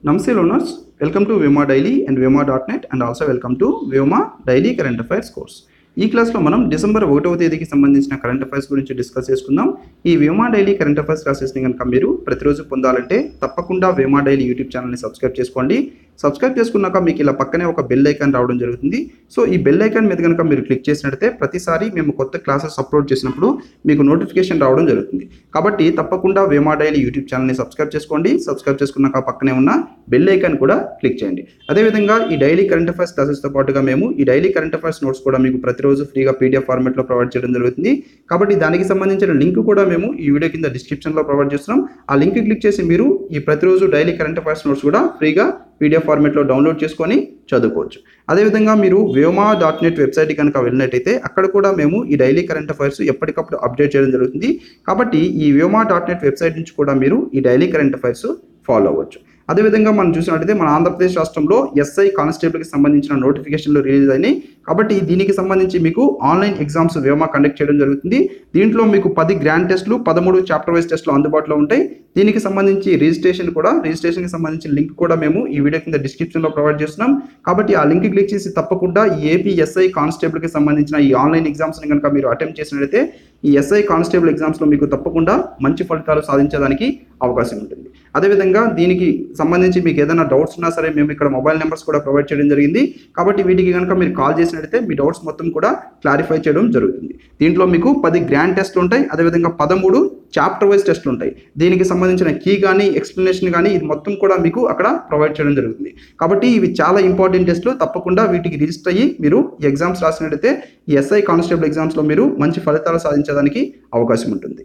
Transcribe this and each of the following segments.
Namaste learners, welcome to Vyoma Daily and Vyoma.net and also welcome to Vyoma Daily Current Affairs course. ఈ క్లాస్లో మనం December ఒకటవ తేదీకి సంబంధించిన కరెంట్ అఫైర్స్ గురించి డిస్కస్ చేసుకుందాం ఈ వేమా డైలీ కరెంట్ అఫైర్స్ క్లాసెస్ని కనుక మీరు ప్రతిరోజు పొందాలంటే తప్పకుండా వేమా డైలీ యూట్యూబ్ ఛానల్ని సబ్స్క్రైబ్ చేసుకోండి సబ్స్క్రైబ్ చేసుకున్నాక మీకు ఇలా పక్కనే ఒక బెల్ ఐకాన్ రావడం జరుగుతుంది సో ఈ బెల్ ఐకాన్ మీద కనుక మీరు క్లిక్ చేసినట్లయితే ప్రతిసారి మేము కొత్త క్లాసెస్ అప్లోడ్ చేసినప్పుడు మీకు నోటిఫికేషన్ రావడం జరుగుతుంది కాబట్టి తప్పకుండా వేమా డైలీ యూట్యూబ్ ఛానల్ని సబ్స్క్రైబ్ చేసుకోండి సబ్స్క్రైబ్ చేసుకున్నాక పక్కనే ఉన్న బెల్ ఐకాన్ కూడా క్లిక్ చేయండి అదేవిధంగా ఈ డైలీ కరెంట్ అఫైర్స్ క్లాసెస్తో పాటుగా మేము ఈ డైలీ కరెంట్ అఫైర్స్ నోట్స్ కూడా మీకు ప్రతిరోజు ఫ్రీగా పీడిఎఫ్ ఫార్మాట్లో ప్రొవైడ్ చేయడం జరుగుతుంది కాబట్టి దానికి సంబంధించిన లింక్ కూడా మేము ఈ వీడియో కింద డిస్క్రిప్షన్లో ప్రొవైడ్ చేస్తున్నాం ఆ లింక్ క్లిక్ చేసి మీరు ఈ ప్రతిరోజు డైలీ కరెంట్ అఫైర్స్ నోట్స్ కూడా ఫ్రీగా పీడిఎఫ్ ఫార్మాట్లో డౌన్లోడ్ చేసుకొని చదువుకోవచ్చు అదేవిధంగా మీరు వ్యోమా డాట్ నెట్ వెబ్సైట్ కనుక వెళ్ళినట్టయితే అక్కడ కూడా మేము ఈ డైలీ కరెంట్ అఫైర్స్ ఎప్పటికప్పుడు అప్డేట్ చేయడం జరుగుతుంది కాబట్టి ఈ వ్యోమా డాట్ నెట్ వెబ్సైట్ నుంచి కూడా మీరు ఈ డైలీ కరెంట్ అఫైర్స్ ఫాలో అవ్వచ్చు అదేవిధంగా మనం చూసినట్టయితే మన ఆంధ్రప్రదేశ్ రాష్ట్రంలో ఎస్ఐ కానిస్టేబుల్కి సంబంధించిన నోటిఫికేషన్లు రిలీజ్ అయినాయి కాబట్టి దీనికి సంబంధించి మీకు ఆన్లైన్ ఎగ్జామ్స్ వేమా కండక్ట్ చేయడం జరుగుతుంది దీంట్లో మీకు పది గ్రాండ్ టెస్టులు పదమూడు చాప్టర్ వైజ్ టెస్టులు అందుబాటులో ఉంటాయి దీనికి సంబంధించి రిజిస్ట్రేషన్ కూడా రిజిస్ట్రేషన్కి సంబంధించిన లింక్ కూడా మేము ఈ వీడియో కింద డిస్క్రిప్షన్లో ప్రొవైడ్ చేస్తున్నాం కాబట్టి ఆ లింక్ క్లిక్ చేసి తప్పకుండా ఈ ఏపీ ఎస్ఐ కానిస్టేబుల్కి సంబంధించిన ఈ ఆన్లైన్ ఎగ్జామ్స్ని కనుక మీరు అటెంప్ట్ చేసినట్లయితే ఈ ఎస్ఐ కానిస్టేబుల్ ఎగ్జామ్స్లో మీకు తప్పకుండా మంచి ఫలితాలు సాధించడానికి అవకాశం ఉంటుంది అదేవిధంగా దీనికి సంబంధించి మీకు ఏదైనా డౌట్స్ ఉన్నా సరే మేము ఇక్కడ మొబైల్ నెంబర్స్ కూడా ప్రొవైడ్ చేయడం జరిగింది కాబట్టి వీటికి కనుక మీరు కాల్ చేసినట్లయితే మీ డౌట్స్ మొత్తం కూడా క్లారిఫై చేయడం జరుగుతుంది దీంట్లో మీకు పది గ్రాండ్ టెస్ట్లు ఉంటాయి అదేవిధంగా పదమూడు చాప్టర్ వైజ్ టెస్ట్లు ఉంటాయి దీనికి సంబంధించిన కీ కానీ ఎక్స్ప్లెనేషన్ కానీ ఇది మొత్తం కూడా మీకు అక్కడ ప్రొవైడ్ చేయడం జరుగుతుంది కాబట్టి ఇవి చాలా ఇంపార్టెంట్ టెస్ట్లు తప్పకుండా వీటికి రిజిస్టర్ అయ్యి మీరు ఈ ఎగ్జామ్స్ రాసినట్లయితే ఈ ఎస్ఐ కానిస్టేబుల్ ఎగ్జామ్స్లో మీరు మంచి ఫలితాలు సాధించడానికి అవకాశం ఉంటుంది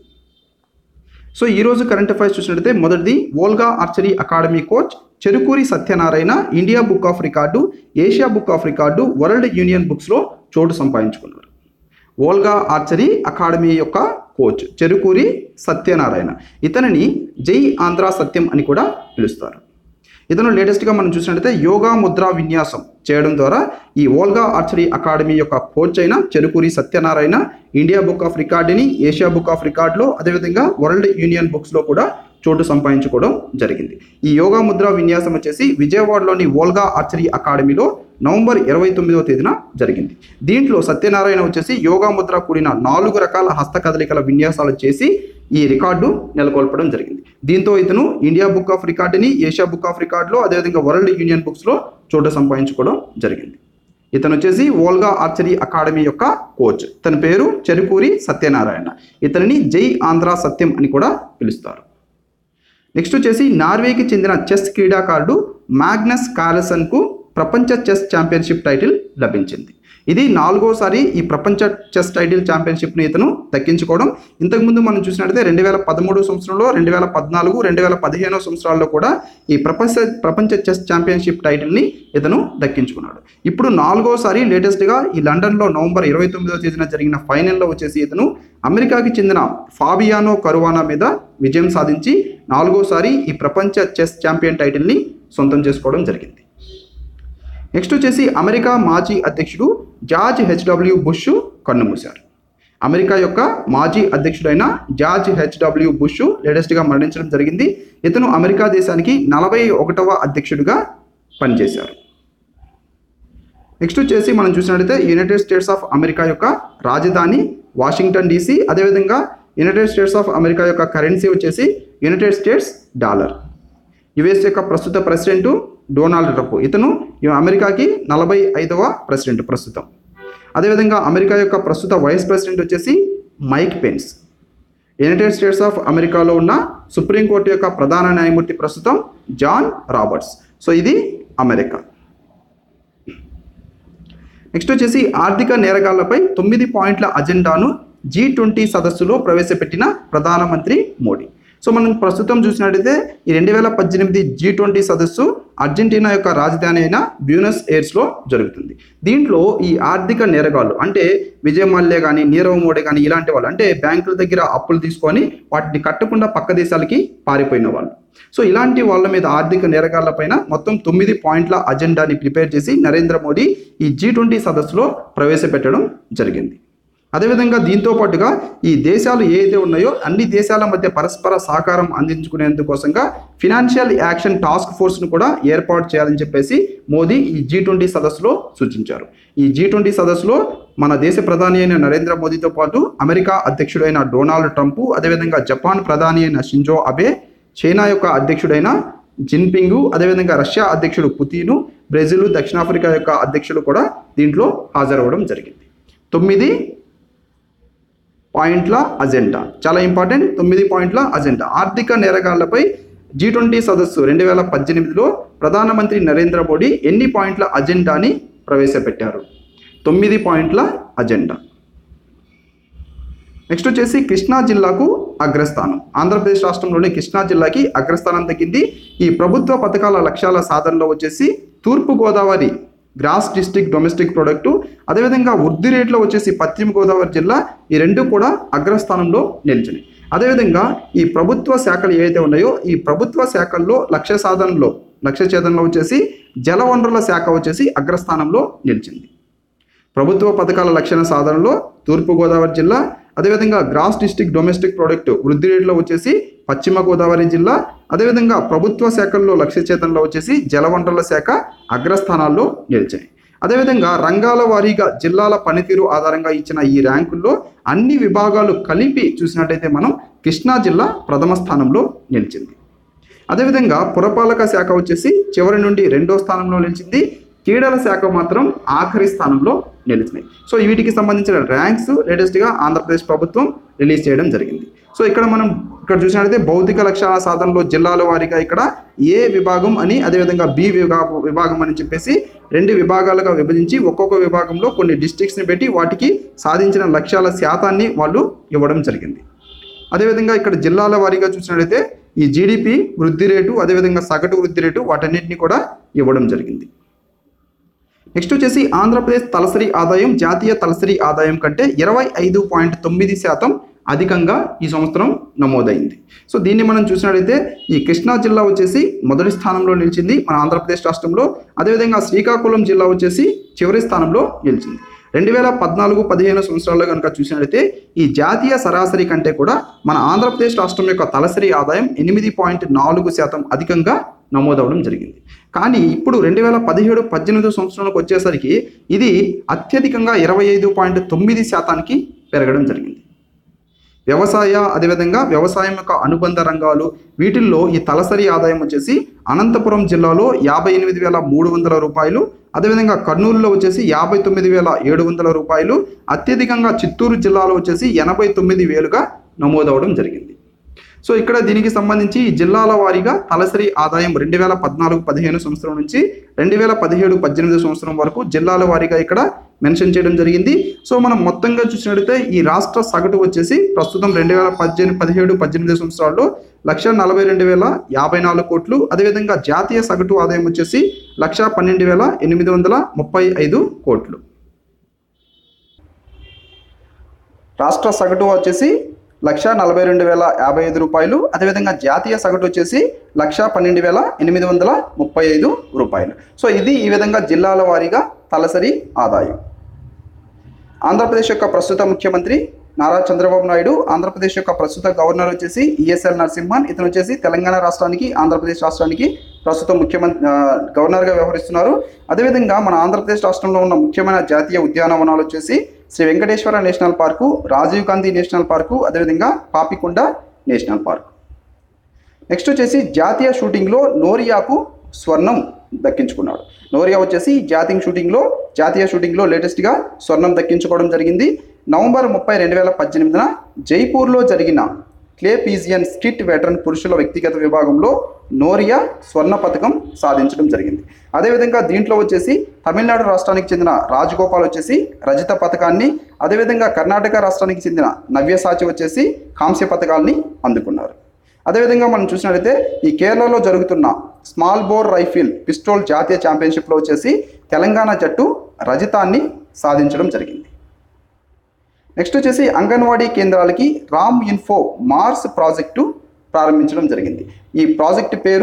సో ఈరోజు కరెంట్ అఫైర్స్ చూసినట్లయితే మొదటిది Volga archery academy coach Cherukuri Satyanarayana India book of record Asia book of record world union బుక్స్లో చోటు సంపాదించుకున్నారు వోల్గా ఆర్చరీ అకాడమీ యొక్క కోచ్ చెరుకూరి సత్యనారాయణ ఇతనిని జై ఆంధ్ర సత్యం అని కూడా పిలుస్తారు ఇతను లేటెస్ట్గా మనం చూసినట్లయితే యోగా ముద్రా విన్యాసం చేయడం ద్వారా ఈ ఓల్గా ఆర్చరీ అకాడమీ యొక్క కోచ్ అయిన Cherukuri Satyanarayana India book of రికార్డుని ఏషియా బుక్ ఆఫ్ రికార్డులో అదేవిధంగా వరల్డ్ యూనియన్ బుక్స్లో కూడా చోటు సంపాదించుకోవడం జరిగింది ఈ యోగా ముద్రా విన్యాసం వచ్చేసి విజయవాడలోని ఓల్గా ఆర్చరీ అకాడమీలో నవంబర్ ఇరవై తొమ్మిదవ తేదీన జరిగింది దీంట్లో సత్యనారాయణ వచ్చేసి యోగా ముద్ర కూడిన నాలుగు రకాల హస్త కదలికల విన్యాసాలు చేసి ఈ రికార్డు నెలకొల్పడం జరిగింది దీంతో ఇతను ఇండియా బుక్ ఆఫ్ రికార్డుని ఏషియా బుక్ ఆఫ్ రికార్డులో అదేవిధంగా వరల్డ్ యూనియన్ బుక్స్లో చోటు సంపాదించుకోవడం జరిగింది ఇతను వచ్చేసి ఓల్గా ఆర్చరీ అకాడమీ యొక్క కోచ్ తన పేరు చెరుకూరి సత్యనారాయణ ఇతనిని జై ఆంధ్ర సత్యం అని కూడా పిలుస్తారు నెక్స్ట్ వచ్చేసి నార్వేకి చెందిన చెస్ క్రీడాకారుడు మ్యాగ్నస్ కార్లసన్కు ప్రపంచ చెస్ ఛాంపియన్షిప్ టైటిల్ లభించింది ఇది నాలుగోసారి ఈ ప్రపంచ చెస్ టైటిల్ ఛాంపియన్షిప్ని ఇతను దక్కించుకోవడం ఇంతకుముందు మనం చూసినట్లయితే రెండు వేల పదమూడు సంవత్సరంలో రెండు వేల పద్నాలుగు రెండు వేల పదిహేనో సంవత్సరాల్లో కూడా ఈ ప్రపంచ ప్రపంచ చెస్ ఛాంపియన్షిప్ టైటిల్ని ఇతను దక్కించుకున్నాడు ఇప్పుడు నాలుగోసారి లేటెస్ట్గా ఈ లండన్లో నవంబర్ ఇరవై తొమ్మిదవ తేదీన జరిగిన ఫైనల్లో వచ్చేసి ఇతను అమెరికాకి చెందిన ఫాబియానో కరువానా మీద విజయం సాధించి నాలుగోసారి ఈ ప్రపంచ చెస్ ఛాంపియన్ టైటిల్ని సొంతం చేసుకోవడం జరిగింది నెక్స్ట్ వచ్చేసి అమెరికా మాజీ అధ్యక్షుడు జార్జ్ హెచ్డబ్ల్యూ బుష్ కన్నుమూశారు అమెరికా యొక్క మాజీ అధ్యక్షుడైన జార్జ్ హెచ్డబ్ల్యూ బుష్ లేటెస్ట్గా మరణించడం జరిగింది ఇతను అమెరికా దేశానికి నలభై ఒకటవ అధ్యక్షుడిగా పనిచేశారు నెక్స్ట్ వచ్చేసి మనం చూసినట్లయితే యునైటెడ్ స్టేట్స్ ఆఫ్ అమెరికా యొక్క రాజధాని వాషింగ్టన్ డీసీ అదేవిధంగా యునైటెడ్ స్టేట్స్ ఆఫ్ అమెరికా యొక్క కరెన్సీ వచ్చేసి యునైటెడ్ స్టేట్స్ డాలర్ యుఎస్ యొక్క ప్రస్తుత ప్రెసిడెంట్ డొనాల్డ్ ట్రంప్ ఇతను ఈ అమెరికాకి నలభై ఐదవ ప్రెసిడెంట్ ప్రస్తుతం అదేవిధంగా అమెరికా యొక్క ప్రస్తుత వైస్ ప్రెసిడెంట్ వచ్చేసి Mike Pence United States of అమెరికాలో ఉన్న సుప్రీంకోర్టు యొక్క ప్రధాన న్యాయమూర్తి ప్రస్తుతం జాన్ రాబర్ట్స్ సో ఇది అమెరికా నెక్స్ట్ వచ్చేసి ఆర్థిక నేరగాళ్లపై తొమ్మిది పాయింట్ల అజెండాను జీ ట్వంటీ సదస్సులో ప్రవేశపెట్టిన ప్రధానమంత్రి మోడీ సో మనం ప్రస్తుతం చూసినట్టయితే ఈ రెండు వేల పద్దెనిమిది జీ ట్వంటీ సదస్సు అర్జెంటీనా యొక్క రాజధాని అయిన బ్యూనస్ ఎయిర్స్లో జరుగుతుంది దీంట్లో ఈ ఆర్థిక నేరగాళ్ళు అంటే విజయ్ మల్య కానీ నీరవ్ మోడీ కానీ ఇలాంటి వాళ్ళు అంటే బ్యాంకుల దగ్గర అప్పులు తీసుకొని వాటిని కట్టకుండా పక్క దేశాలకి పారిపోయిన వాళ్ళు సో ఇలాంటి వాళ్ళ మీద ఆర్థిక నేరగాళ్ల పైన మొత్తం తొమ్మిది పాయింట్ల అజెండాని ప్రిపేర్ చేసి నరేంద్ర మోడీ ఈ జీ ట్వంటీ సదస్సులో ప్రవేశపెట్టడం జరిగింది అదేవిధంగా దీంతో పాటుగా ఈ దేశాలు ఏవైతే ఉన్నాయో అన్ని దేశాల మధ్య పరస్పర సహకారం అందించుకునేందుకోసంగా ఫినాన్షియల్ యాక్షన్ టాస్క్ ఫోర్స్ను కూడా ఏర్పాటు చేయాలని చెప్పేసి మోదీ ఈ జీ ట్వంటీ సదస్సులో సూచించారు ఈ జీ ట్వంటీ సదస్సులో మన దేశ ప్రధాని అయిన నరేంద్ర మోదీతో పాటు అమెరికా అధ్యక్షుడైన డొనాల్డ్ ట్రంప్ అదేవిధంగా జపాన్ ప్రధాని అయిన షింజో అబే చైనా యొక్క అధ్యక్షుడైన జిన్పింగ్ అదేవిధంగా రష్యా అధ్యక్షుడు పుతిను బ్రెజిల్ దక్షిణాఫ్రికా యొక్క అధ్యక్షులు కూడా దీంట్లో హాజరవ్వడం జరిగింది తొమ్మిది పాయింట్ల అజెండా చాలా ఇంపార్టెంట్ తొమ్మిది పాయింట్ల అజెండా ఆర్థిక నేరగాళ్లపై జీ ట్వంటీ సదస్సు రెండు వేల పద్దెనిమిదిలో ప్రధానమంత్రి నరేంద్ర మోడీ ఎన్ని పాయింట్ల అజెండాని ప్రవేశపెట్టారు తొమ్మిది పాయింట్ల అజెండా నెక్స్ట్ వచ్చేసి కృష్ణా జిల్లాకు అగ్రస్థానం ఆంధ్రప్రదేశ్ రాష్ట్రంలోని కృష్ణా జిల్లాకి అగ్రస్థానం దక్కింది ఈ ప్రభుత్వ పథకాల లక్ష్యాల సాధనలో వచ్చేసి తూర్పు Godavari gross district domestic product అదేవిధంగా వృద్ధి రేట్లో వచ్చేసి పశ్చిమ గోదావరి జిల్లా ఈ రెండు కూడా అగ్రస్థానంలో నిలిచినాయి అదేవిధంగా ఈ ప్రభుత్వ శాఖలు ఏవైతే ఉన్నాయో ఈ ప్రభుత్వ శాఖల్లో లక్ష్య సాధనలో లక్ష్య ఛేదనలో వచ్చేసి జలవనరుల శాఖ వచ్చేసి అగ్రస్థానంలో నిలిచింది ప్రభుత్వ పథకాల లక్షణ సాధనలో తూర్పుగోదావరి జిల్లా అదేవిధంగా గ్రాస్ డిస్టిక్ డొమెస్టిక్ ప్రోడక్ట్ వృద్ధి రేట్లో వచ్చేసి పశ్చిమ గోదావరి జిల్లా అదేవిధంగా ప్రభుత్వ శాఖల్లో లక్ష్య చేతనలో వచ్చేసి జలవనరుల శాఖ అగ్రస్థానాల్లో నిలిచాయి అదేవిధంగా రంగాల వారీగా జిల్లాల పనితీరు ఆధారంగా ఇచ్చిన ఈ ర్యాంకుల్లో అన్ని విభాగాలు కలిపి చూసినట్టయితే మనం కృష్ణా జిల్లా ప్రథమ స్థానంలో నిలిచింది అదేవిధంగా పురపాలక శాఖ వచ్చేసి చివరి నుండి రెండో స్థానంలో నిలిచింది క్రీడల శాఖ మాత్రం ఆఖరి స్థానంలో నిలిచినాయి సో వీటికి సంబంధించిన ర్యాంక్స్ లేటెస్ట్గా ఆంధ్రప్రదేశ్ ప్రభుత్వం రిలీజ్ చేయడం జరిగింది సో ఇక్కడ మనం ఇక్కడ చూసినట్లయితే భౌతిక లక్ష్యాల సాధనలో జిల్లాల వారీగా ఇక్కడ ఏ విభాగం అని అదేవిధంగా బి విభాగం విభాగం అని చెప్పేసి రెండు విభాగాలుగా విభజించి ఒక్కొక్క విభాగంలో కొన్ని డిస్ట్రిక్ట్స్ని పెట్టి వాటికి సాధించిన లక్ష్యాల శాతాన్ని వాళ్ళు ఇవ్వడం జరిగింది అదేవిధంగా ఇక్కడ జిల్లాల వారీగా చూసినట్లయితే ఈ జీడిపి వృద్ధి రేటు అదేవిధంగా సగటు వృద్ధి రేటు వాటన్నిటిని కూడా ఇవ్వడం జరిగింది నెక్స్ట్ వచ్చేసి ఆంధ్రప్రదేశ్ తలసరి ఆదాయం జాతీయ తలసరి ఆదాయం కంటే ఇరవై ఐదు పాయింట్ తొమ్మిది శాతం అధికంగా ఈ సంవత్సరం నమోదైంది సో దీన్ని మనం చూసినట్లయితే ఈ కృష్ణా జిల్లా వచ్చేసి మొదటి స్థానంలో నిలిచింది మన ఆంధ్రప్రదేశ్ రాష్ట్రంలో అదేవిధంగా శ్రీకాకుళం జిల్లా వచ్చేసి చివరి స్థానంలో నిలిచింది రెండు వేల పద్నాలుగు పదిహేను సంవత్సరాల్లో కనుక చూసినట్లయితే ఈ జాతీయ సరాసరి కంటే కూడా మన ఆంధ్రప్రదేశ్ రాష్ట్రం యొక్క తలసరి ఆదాయం ఎనిమిది పాయింట్ నాలుగు శాతం అధికంగా నమోదవడం జరిగింది కానీ ఇప్పుడు రెండు వేల పదిహేడు పద్దెనిమిది సంవత్సరాలకు వచ్చేసరికి ఇది అత్యధికంగా ఇరవై ఐదు పాయింట్ తొమ్మిది శాతానికి పెరగడం జరిగింది వ్యవసాయ అదేవిధంగా వ్యవసాయం యొక్క అనుబంధ రంగాలు వీటిల్లో ఈ తలసరి ఆదాయం వచ్చేసి అనంతపురం జిల్లాలో యాభై ఎనిమిది వేల మూడు వందల రూపాయలు అదేవిధంగా కర్నూలులో వచ్చేసి యాభై తొమ్మిది వేల ఏడు వందల రూపాయలు అత్యధికంగా చిత్తూరు జిల్లాలో వచ్చేసి ఎనభై తొమ్మిది వేలుగా నమోదవడం జరిగింది సో ఇక్కడ దీనికి సంబంధించి ఈ జిల్లాల వారీగా తలసరి ఆదాయం రెండు వేల పద్నాలుగు పదిహేను సంవత్సరం నుంచి రెండు వేల పదిహేడు పద్దెనిమిది సంవత్సరం వరకు జిల్లాల వారీగా ఇక్కడ మెన్షన్ చేయడం జరిగింది సో మనం మొత్తంగా చూసినట్లయితే ఈ రాష్ట్ర సగటు వచ్చేసి ప్రస్తుతం రెండు వేల పద్దెనిమిది పదిహేడు పద్దెనిమిది సంవత్సరాల్లో లక్ష నలభై రెండు వేల యాభై నాలుగు కోట్లు అదేవిధంగా జాతీయ సగటు ఆదాయం వచ్చేసి లక్ష పన్నెండు వేల ఎనిమిది వందల ముప్పై ఐదు కోట్లు రాష్ట్ర సగటు వచ్చేసి లక్ష నలభై రెండు వేల యాభై ఐదు రూపాయలు అదేవిధంగా జాతీయ సగటు వచ్చేసి లక్ష పన్నెండు వేల ఎనిమిది వందల ముప్పై ఐదు రూపాయలు సో ఇది ఈ విధంగా జిల్లాల వారీగా తలసరి ఆదాయం ఆంధ్రప్రదేశ్ యొక్క ప్రస్తుత ముఖ్యమంత్రి నారా చంద్రబాబు నాయుడు ఆంధ్రప్రదేశ్ యొక్క ప్రస్తుత గవర్నర్ వచ్చేసి ఈఎస్ఎల్ నరసింహన్ ఇతను వచ్చేసి తెలంగాణ రాష్ట్రానికి ఆంధ్రప్రదేశ్ రాష్ట్రానికి ప్రస్తుతం ముఖ్యమంత్రి ఆ, గవర్నర్గా వ్యవహరిస్తున్నారు అదేవిధంగా మన ఆంధ్రప్రదేశ్ రాష్ట్రంలో ఉన్న ముఖ్యమైన జాతీయ ఉద్యానవనాలు వచ్చేసి Shri Venkateswara national park Rajiv Gandhi national park అదేవిధంగా పాపికొండ నేషనల్ పార్క్ నెక్స్ట్ వచ్చేసి జాతీయ షూటింగ్లో నోరియాకు స్వర్ణం దక్కించుకున్నాడు నోరియా వచ్చేసి జాతీయ షూటింగ్లో జాతీయ షూటింగ్లో లేటెస్ట్గా స్వర్ణం దక్కించుకోవడం జరిగింది నవంబర్ ముప్పై రెండు వేల పద్దెనిమిదిన జైపూర్లో జరిగిన క్లే పీజియన్ స్కిట్ వెటరన్ పురుషుల వ్యక్తిగత విభాగంలో నోరియా స్వర్ణ పథకం సాధించడం జరిగింది అదేవిధంగా దీంట్లో వచ్చేసి తమిళనాడు రాష్ట్రానికి చెందిన రాజగోపాల్ వచ్చేసి రజత పథకాన్ని అదేవిధంగా కర్ణాటక రాష్ట్రానికి చెందిన నవ్యసాచి వచ్చేసి కాంస్య పథకాల్ని అందుకున్నారు అదేవిధంగా మనం చూసినట్లయితే ఈ కేరళలో జరుగుతున్న స్మాల్ బోర్ రైఫిల్ పిస్టోల్ జాతీయ ఛాంపియన్షిప్లో వచ్చేసి తెలంగాణ జట్టు రజతాన్ని సాధించడం జరిగింది నెక్స్ట్ వచ్చేసి అంగన్వాడీ కేంద్రాలకి రామ్ ఇన్ఫో మార్స్ ప్రాజెక్టు ప్రారంభించడం జరిగింది ఈ ప్రాజెక్టు పేరు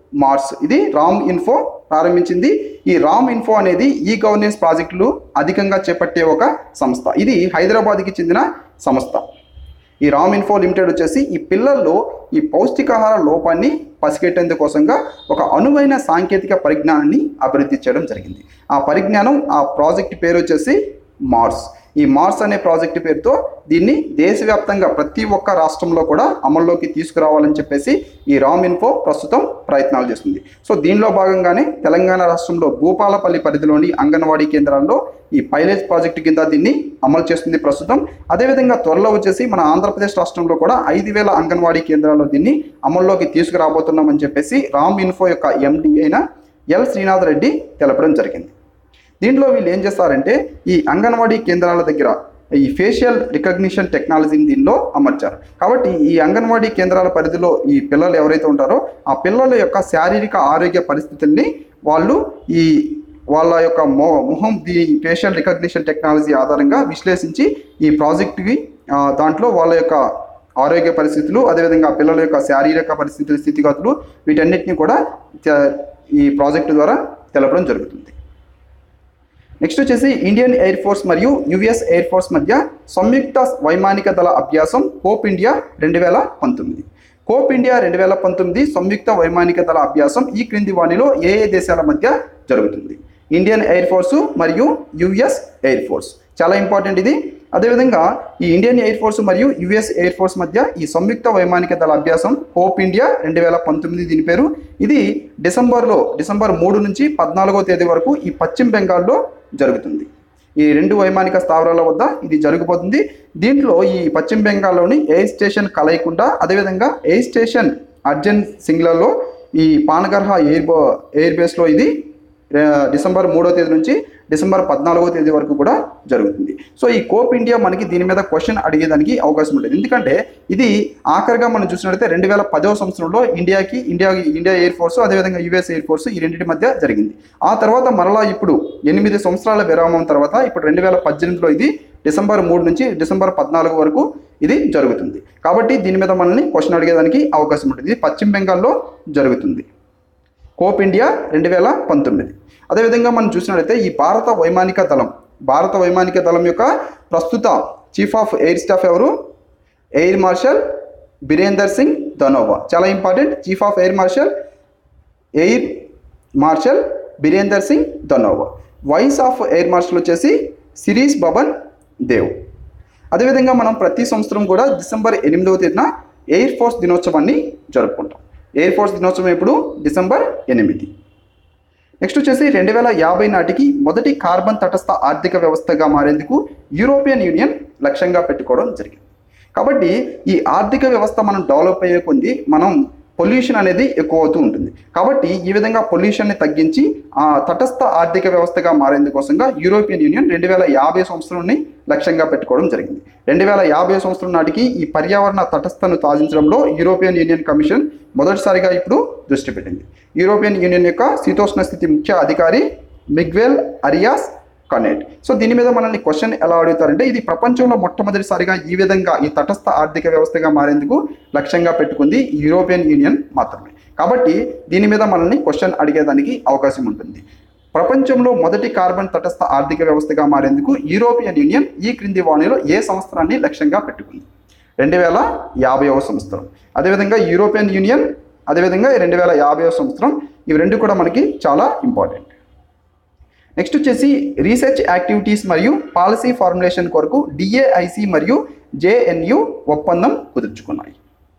మార్స్ ఇది రామ్ ఇన్ఫో ప్రారంభించింది ఈ రామ్ ఇన్ఫో అనేది ఈ గవర్నెన్స్ ప్రాజెక్టులు అధికంగా చేపట్టే ఒక సంస్థ ఇది హైదరాబాద్కి చెందిన సంస్థ ఈ రామ్ ఇన్ఫో లిమిటెడ్ వచ్చేసి ఈ పిల్లల్లో ఈ పౌష్టికాహార లోపాన్ని పసిగట్టేందుకోసంగా ఒక అనువైన సాంకేతిక పరిజ్ఞానాన్ని అభివృద్ధి చేయడం జరిగింది ఆ పరిజ్ఞానం ఆ ప్రాజెక్ట్ పేరు వచ్చేసి మార్స్ ఈ మార్స్ అనే ప్రాజెక్ట్ పేరుతో దీన్ని దేశవ్యాప్తంగా ప్రతి ఒక్క రాష్ట్రంలో కూడా అమల్లోకి తీసుకురావాలని చెప్పేసి ఈ రామ్ ఇన్ఫో ప్రస్తుతం ప్రయత్నాలు చేస్తుంది సో దీనిలో భాగంగానే తెలంగాణ రాష్ట్రంలో భూపాలపల్లి పరిధిలోని అంగన్వాడీ కేంద్రాల్లో ఈ పైలట్ ప్రాజెక్టు కింద దీన్ని అమలు చేస్తుంది ప్రస్తుతం అదేవిధంగా త్వరలో వచ్చేసి మన ఆంధ్రప్రదేశ్ రాష్ట్రంలో కూడా ఐదు వేల అంగన్వాడీ కేంద్రాల్లో దీన్ని అమల్లోకి తీసుకురాబోతున్నామని చెప్పేసి రామ్ ఇన్ఫో యొక్క ఎండి అయిన ఎల్ శ్రీనాథ్ రెడ్డి తెలపడం జరిగింది దీంట్లో వీళ్ళు ఏం చేస్తారంటే ఈ అంగన్వాడీ కేంద్రాల దగ్గర ఈ ఫేషియల్ రికగ్నిషన్ టెక్నాలజీని దీనిలో అమర్చారు కాబట్టి ఈ అంగన్వాడీ కేంద్రాల పరిధిలో ఈ పిల్లలు ఎవరైతే ఉంటారో ఆ పిల్లల యొక్క శారీరక ఆరోగ్య పరిస్థితుల్ని వాళ్ళు ఈ వాళ్ళ యొక్క మొ మొహం దీ ఫేషియల్ రికగ్నిషన్ టెక్నాలజీ ఆధారంగా విశ్లేషించి ఈ ప్రాజెక్టుకి ఆ, దాంట్లో వాళ్ళ యొక్క ఆరోగ్య పరిస్థితులు అదేవిధంగా పిల్లల యొక్క శారీరక పరిస్థితులు స్థితిగతులు వీటన్నిటిని కూడా తె- ఈ ప్రాజెక్టు ద్వారా తెలపడం జరుగుతుంది నెక్స్ట్ వచ్చేసి ఇండియన్ ఎయిర్ ఫోర్స్ మరియు యుఎస్ ఎయిర్ ఫోర్స్ మధ్య సంయుక్త వైమానిక దళ అభ్యాసం కోప్ ఇండియా రెండు వేల పంతొమ్మిది కోప్ ఇండియా రెండు వేల పంతొమ్మిది సంయుక్త వైమానిక దళ అభ్యాసం ఈ క్రింది వాణిలో ఏ ఏ దేశాల మధ్య జరుగుతుంది ఇండియన్ ఎయిర్ ఫోర్సు మరియు యుఎస్ ఎయిర్ ఫోర్స్ చాలా ఇంపార్టెంట్ ఇది అదేవిధంగా ఈ ఇండియన్ ఎయిర్ ఫోర్స్ మరియు యుఎస్ ఎయిర్ ఫోర్స్ మధ్య ఈ సంయుక్త వైమానిక దళ అభ్యాసం హోప్ ఇండియా రెండు వేల పంతొమ్మిది దీని పేరు ఇది డిసెంబర్లో డిసెంబర్ మూడు నుంచి పద్నాలుగో తేదీ వరకు ఈ పశ్చిమ బెంగాల్లో జరుగుతుంది ఈ రెండు వైమానిక స్థావరాల వద్ద ఇది జరగబోతుంది దీంట్లో ఈ పశ్చిమ బెంగాల్లోని ఎయిర్ స్టేషన్ కలయకుండ అదేవిధంగా ఎయిర్ స్టేషన్ అర్జన్ సింగ్లలో ఈ పానగర్హ ఎయిర్ బో ఎయిర్ బేస్లో ఇది ఆ, డిసెంబర్ మూడో తేదీ నుంచి డిసెంబర్ పద్నాలుగో తేదీ వరకు కూడా జరుగుతుంది సో ఈ కోప్ ఇండియా మనకి దీని మీద క్వశ్చన్ అడిగేదానికి అవకాశం ఉంటుంది ఎందుకంటే ఇది ఆఖరిగా మనం చూసినట్లయితే రెండు వేల పదవ సంవత్సరంలో ఇండియాకి ఇండియా ఇండియా ఎయిర్ ఫోర్స్ అదేవిధంగా యుఎస్ ఎయిర్ ఫోర్స్ ఈ రెండింటి మధ్య జరిగింది ఆ తర్వాత మరలా ఇప్పుడు ఎనిమిది సంవత్సరాల విరామం తర్వాత ఇప్పుడు రెండు వేల పద్దెనిమిదిలో ఇది డిసెంబర్ మూడు నుంచి డిసెంబర్ పద్నాలుగు వరకు ఇది జరుగుతుంది కాబట్టి దీని మీద మనల్ని క్వశ్చన్ అడిగేదానికి అవకాశం ఉంటుంది ఇది పశ్చిమ బెంగాల్లో జరుగుతుంది కోప్ ఇండియా రెండు వేల పంతొమ్మిది అదేవిధంగా మనం చూసినట్లయితే ఈ భారత వైమానిక దళం భారత వైమానిక దళం యొక్క ప్రస్తుత చీఫ్ ఆఫ్ ఎయిర్ స్టాఫ్ ఎవరు ఎయిర్ మార్షల్ బిరేందర్ సింగ్ ధనోవా చాలా important chief of air marshal air marshal Birender Singh Dhanoa vice of air marshal వచ్చేసి సిరీస్ బబన్ దేవ్ అదేవిధంగా మనం ప్రతి సంవత్సరం కూడా డిసెంబర్ ఎనిమిదవ తేదీన ఎయిర్ ఫోర్స్ దినోత్సవాన్ని జరుపుకుంటాం ఎయిర్ ఫోర్స్ దినోత్సవం ఎప్పుడు డిసెంబర్ ఎనిమిది నెక్స్ట్ వచ్చేసి రెండు వేల యాభై నాటికి మొదటి కార్బన్ తటస్థ ఆర్థిక వ్యవస్థగా మారేందుకు యూరోపియన్ యూనియన్ లక్ష్యంగా పెట్టుకోవడం జరిగింది కాబట్టి ఈ ఆర్థిక వ్యవస్థ మనం డెవలప్ అయ్యే కొంది మనం పొల్యూషన్ అనేది ఎక్కువ అవుతూ ఉంటుంది కాబట్టి ఈ విధంగా పొల్యూషన్ని తగ్గించి ఆ తటస్థ ఆర్థిక వ్యవస్థగా మారేందుకోసంగా యూరోపియన్ యూనియన్ రెండు వేల యాభై సంవత్సరాన్ని లక్ష్యంగా పెట్టుకోవడం జరిగింది రెండు వేల యాభై సంవత్సరం నాటికి ఈ పర్యావరణ తటస్థను సాధించడంలో యూరోపియన్ యూనియన్ కమిషన్ మొదటిసారిగా ఇప్పుడు దృష్టి పెట్టింది యూరోపియన్ యూనియన్ యొక్క శీతోష్ణ స్థితి ముఖ్య అధికారి మిగ్వెల్ అరియాస్ కనెట్ సో దీని మీద మనల్ని క్వశ్చన్ ఎలా అడుగుతారంటే ఇది ప్రపంచంలో మొట్టమొదటిసారిగా ఈ విధంగా ఈ తటస్థ ఆర్థిక వ్యవస్థగా మారేందుకు లక్ష్యంగా పెట్టుకుంది ఈ యూరోపియన్ యూనియన్ మాత్రమే కాబట్టి దీని మీద మనల్ని క్వశ్చన్ అడిగేదానికి అవకాశం ఉంటుంది ప్రపంచంలో మొదటి కార్బన్ తటస్థ ఆర్థిక వ్యవస్థగా మారేందుకు యూరోపియన్ యూనియన్ ఈ క్రింది వాణిలో ఏ సంవత్సరాన్ని లక్ష్యంగా పెట్టుకుంది రెండు వేల యాభైవ సంవత్సరం అదేవిధంగా యూరోపియన్ యూనియన్ అదేవిధంగా రెండు వేల యాభైవ సంవత్సరం ఇవి రెండు కూడా మనకి చాలా ఇంపార్టెంట్ నెక్స్ట్ వచ్చేసి రీసెర్చ్ యాక్టివిటీస్ మరియు పాలసీ ఫార్ములేషన్ కొరకు డిఏఐసి మరియు జేఎన్యు ఒప్పందం కుదుర్చుకున్నాయి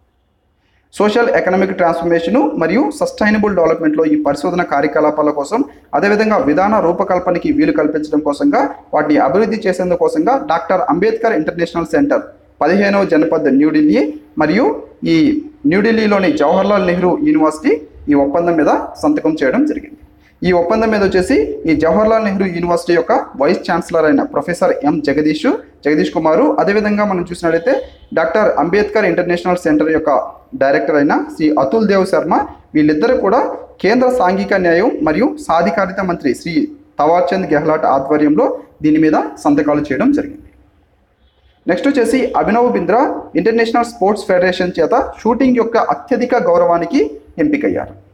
సోషల్ ఎకనామిక్ ట్రాన్స్ఫర్మేషను మరియు సస్టైనబుల్ డెవలప్మెంట్లో ఈ పరిశోధన కార్యకలాపాల కోసం అదేవిధంగా విధాన రూపకల్పనకి వీలు కల్పించడం కోసంగా వాటిని అభివృద్ధి చేసేందుకోసంగా డాక్టర్ అంబేద్కర్ ఇంటర్నేషనల్ సెంటర్ పదిహేనవ జనపద్ న్యూఢిల్లీ మరియు ఈ న్యూఢిల్లీలోని జవహర్లాల్ నెహ్రూ యూనివర్సిటీ ఈ ఒప్పందం మీద సంతకం చేయడం జరిగింది ఈ ఒప్పందం మీద వచ్చేసి ఈ జవహర్లాల్ నెహ్రూ యూనివర్సిటీ యొక్క వైస్ ఛాన్సలర్ అయిన ప్రొఫెసర్ ఎం జగదీష్ జగదీష్ కుమారు అదేవిధంగా మనం చూసినట్లయితే డాక్టర్ అంబేద్కర్ ఇంటర్నేషనల్ సెంటర్ యొక్క డైరెక్టర్ అయిన శ్రీ అతుల్ దేవ్ శర్మ వీళ్ళిద్దరూ కూడా కేంద్ర సాంఘిక న్యాయం మరియు సాధికారిత మంత్రి శ్రీ తవార్చంద్ గెహ్లాట్ ఆధ్వర్యంలో దీని మీద సంతకాలు చేయడం జరిగింది నెక్స్ట్ వచ్చేసి Abhinav Bindra international sports federation చేత షూటింగ్ యొక్క అత్యధిక గౌరవానికి ఎంపికయ్యారు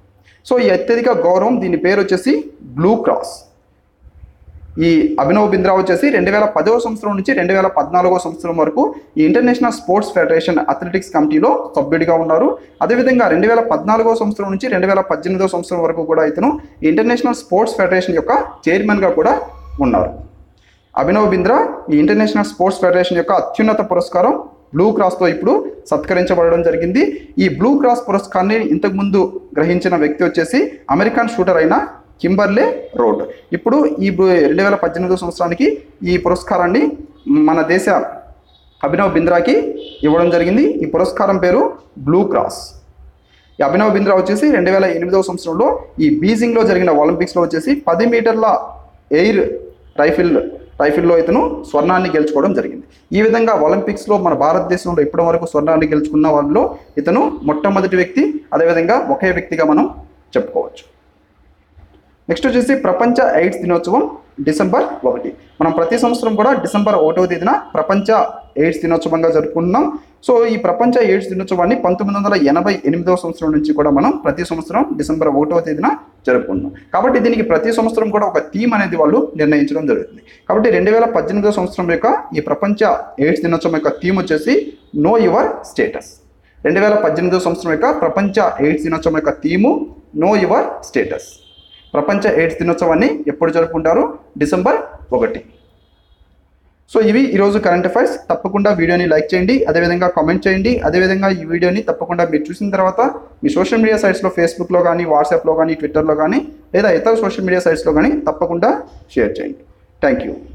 సో ఈ అత్యధిక గౌరవం దీని పేరు వచ్చేసి బ్లూ క్రాస్ ఈ అభినవ్ బింద్రా వచ్చేసి రెండు వేల పదవ సంవత్సరం నుంచి రెండు వేల పద్నాలుగో సంవత్సరం వరకు ఈ ఇంటర్నేషనల్ స్పోర్ట్స్ ఫెడరేషన్ అథ్లెటిక్స్ కమిటీలో సభ్యుడిగా ఉన్నారు అదేవిధంగా రెండు వేల పద్నాలుగో సంవత్సరం నుంచి రెండు వేల పద్దెనిమిదో సంవత్సరం వరకు కూడా ఇతను ఈ ఇంటర్నేషనల్ స్పోర్ట్స్ ఫెడరేషన్ యొక్క చైర్మన్గా కూడా ఉన్నారు అభినవ్ బింద్రా ఈ ఇంటర్నేషనల్ స్పోర్ట్స్ ఫెడరేషన్ యొక్క అత్యున్నత పురస్కారం బ్లూ క్రాస్తో ఇప్పుడు సత్కరించబడడం జరిగింది ఈ బ్లూ క్రాస్ పురస్కారాన్ని ఇంతకుముందు గ్రహించిన వ్యక్తి వచ్చేసి అమెరికన్ షూటర్ అయిన కింబర్లే రోడ్ ఇప్పుడు ఈ రెండు వేల పద్దెనిమిదో సంవత్సరానికి ఈ పురస్కారాన్ని మన దేశ అభినవ్ బింద్రాకి ఇవ్వడం జరిగింది ఈ పురస్కారం పేరు బ్లూ క్రాస్ ఈ అభినవ్ బింద్రా వచ్చేసి రెండు వేల ఎనిమిదవ సంవత్సరంలో ఈ బీజింగ్లో జరిగిన ఒలింపిక్స్లో వచ్చేసి పది మీటర్ల ఎయిర్ రైఫిల్ రైఫిల్లో ఇతను స్వర్ణాన్ని గెలుచుకోవడం జరిగింది ఈ విధంగా ఒలింపిక్స్లో మన భారతదేశంలో ఇప్పటి వరకు స్వర్ణాన్ని గెలుచుకున్న వాళ్ళలో ఇతను మొట్టమొదటి వ్యక్తి అదేవిధంగా ఒకే వ్యక్తిగా మనం చెప్పుకోవచ్చు నెక్స్ట్ వచ్చేసి ప్రపంచ ఎయిడ్స్ దినోత్సవం డిసెంబర్ ఒకటి మనం ప్రతి సంవత్సరం కూడా డిసెంబర్ ఒకటవ తేదీన ప్రపంచ ఎయిడ్స్ దినోత్సవంగా జరుపుకుంటున్నాం సో ఈ ప్రపంచ ఎయిడ్స్ దినోత్సవాన్ని పంతొమ్మిది వందల ఎనభై ఎనిమిదవ సంవత్సరం నుంచి కూడా మనం ప్రతి సంవత్సరం డిసెంబర్ ఒకటవ తేదీన జరుపుకుంటున్నాం కాబట్టి దీనికి ప్రతి సంవత్సరం కూడా ఒక థీమ్ అనేది వాళ్ళు నిర్ణయించడం జరుగుతుంది కాబట్టి రెండు వేల పద్దెనిమిదవ సంవత్సరం యొక్క ఈ ప్రపంచ ఎయిడ్స్ దినోత్సవం యొక్క థీమ్ వచ్చేసి నో యువర్ స్టేటస్ రెండు వేల పద్దెనిమిదవ సంవత్సరం యొక్క ప్రపంచ ఎయిడ్స్ దినోత్సవం యొక్క థీము నో యువర్ స్టేటస్ ప్రపంచ ఎయిడ్స్ దినోత్సవాన్ని ఎప్పుడు జరుపుకుంటారు డిసెంబర్ ఒకటి సో ఇవి ఈరోజు కరెంట్ అఫైర్స్ తప్పకుండా వీడియోని లైక్ చేయండి అదేవిధంగా కామెంట్ చేయండి అదేవిధంగా ఈ వీడియోని తప్పకుండా మీరు చూసిన తర్వాత మీ సోషల్ మీడియా సైట్స్లో ఫేస్బుక్లో కానీ వాట్సాప్లో కానీ ట్విట్టర్లో కానీ లేదా ఇతర సోషల్ మీడియా సైట్స్లో కానీ తప్పకుండా షేర్ చేయండి థ్యాంక్ యూ